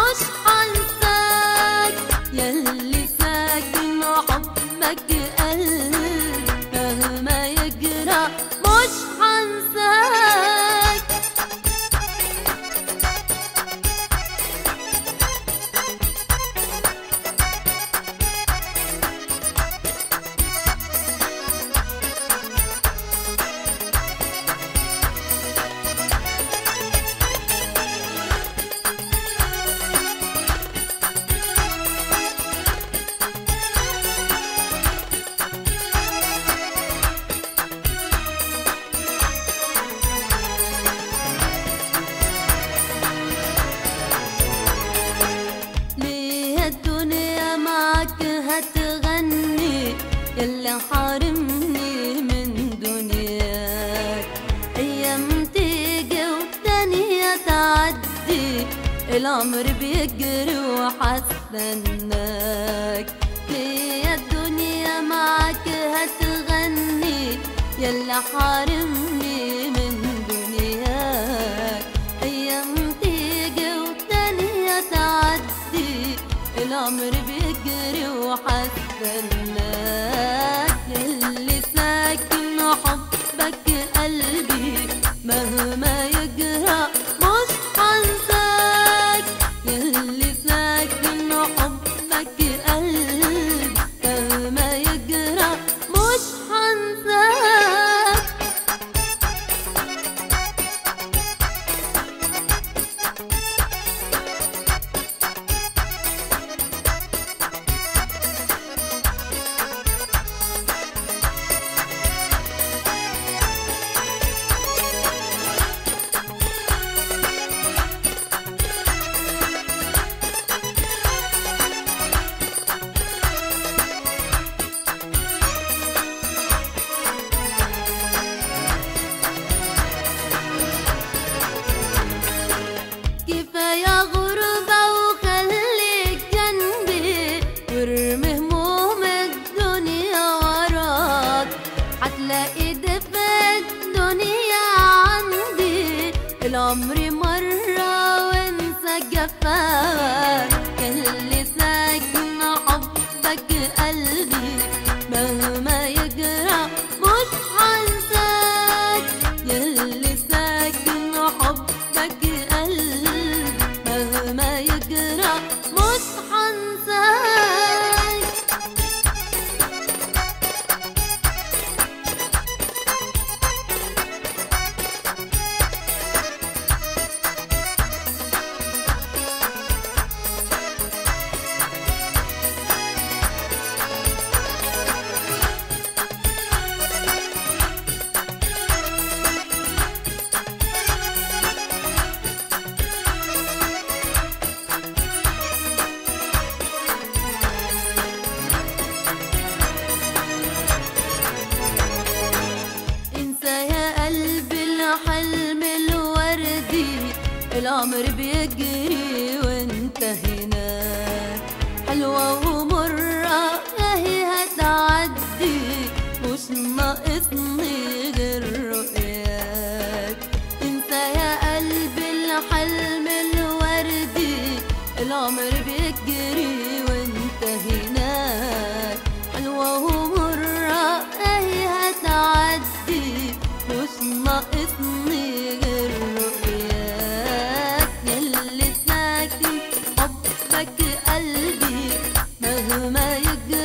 مش حنساك يلي ساكن حبك قلبي مهما يجرى مش حنساك ليه الدنيا معك هتغني يلي حارمني من دنياك ايام تيجي وتانية تعدي العمر بيجري وحستناك ليه الدنيا معك هتغني يلي حارمني من دنياك ايام تيجي وتانية تعدي العمر بيجري وحستناك اللي ساكن حبك قلبي مهما يجرى مش حنساك يلي ساكن حبك قلبي مهما يجرى مش حنساك كفاية غربة وخليك جنبي وارمي هموم الدنيا وراك هتلاقي دفء الدنيا عندي العمر مرة وانسى جفاك اللي ساكن حبك قلبي مهما يجرى مش حنساك يلي ساكن حبك قلبي مهما يجرى مش حنساك انسى يا قلبي الحلم الوردي العمر بيجري وانت هناك حلوة ومرة هي هتعدي مش ناقصني غير رؤياك انسى يا قلبي الحلم الوردي العمر بيجري وانت هناك حلوة ومرة هي هتعدي مش ناقصني غير رؤياك يلي ساكن حبك قلبي مهما يجري